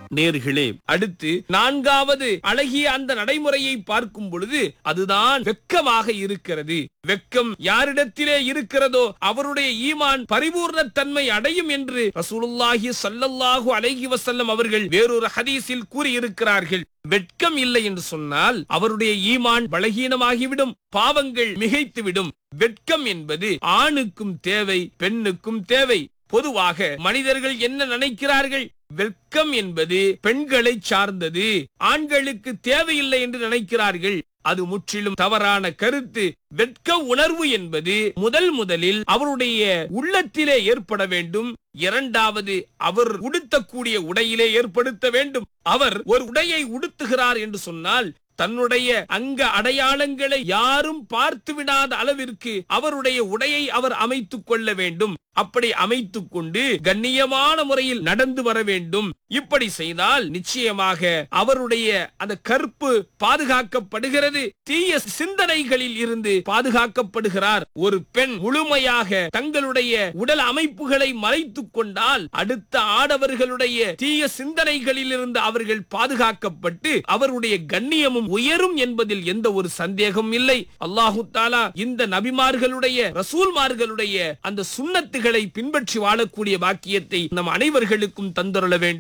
நேர்களே அடுத்து நான்காவது அழகிய அந்த நடைமுறையை பார்க்கும் பொழுது அதுதான் வெக்கமாக இருக்கிறது வெக்கம் யாரிடத்திலே இருக்கிறதோ அவருடைய ஈமான் பரிபூர்ண தன்மை அடையும் என்று ரசூலுல்லாஹி ஸல்லல்லாஹு அலைஹி வஸல்லம் அவர்கள் வேறொரு ஹதீஸில் கூறியிருக்கிறார்கள் வெட்கம் இல்லை என்று சொன்னால் அவருடைய ஈமான் பலகீனமாகிவிடும் பாவங்கள் மிகைத்துவிடும் வெட்கம் என்பது ஆணுக்கும் தேவை பெண்ணுக்கும் தேவை பொதுவாக மனிதர்கள் என்ன நினைக்கிறார்கள் வெட்கம் என்பது பெண்களை சார்ந்தது ஆண்களுக்கு தேவையில்லை என்று நினைக்கிறார்கள் அது முற்றிலும் தவறான கருத்து வெட்க உணர்வு என்பது முதல் முதலில் அவருடைய உள்ளத்திலே ஏற்பட வேண்டும் இரண்டாவது அவர் உடுத்தக்கூடிய உடையிலே ஏற்படுத்த வேண்டும் அவர் ஒரு உடையை உடுத்துகிறார் என்று சொன்னால் தன்னுடைய அங்க அடையாளங்களை யாரும் பார்த்து விடாத அளவிற்கு அவருடைய உடையை அவர் அமைத்துக் கொள்ள வேண்டும் அப்படி அமைத்துக் கொண்டு கண்ணியமான முறையில் நடந்து வர வேண்டும் இப்படி செய்தால் நிச்சயமாக அவருடைய அந்த கற்பு பாதுகாக்கப்படுகிறது தீய சிந்தனைகளில் இருந்து பாதுகாக்கப்படுகிறார் ஒரு பெண் முழுமையாக தங்களுடைய உடல் அமைப்புகளை மறைத்துக் கொண்டால் அடுத்த ஆடவர்களுடைய தீய சிந்தனைகளில் இருந்து அவர்கள் பாதுகாக்கப்பட்டு அவருடைய கண்ணியமும் உயரும் என்பதில் எந்த ஒரு சந்தேகம் இல்லை அல்லாஹு தாலா இந்த நபிமார்களுடைய ரசூல்மார்களுடைய அந்த சுண்ணத்துகளை பின்பற்றி வாழக்கூடிய பாக்கியத்தை நம் அனைவர்களுக்கும் தந்தருள வேண்டும்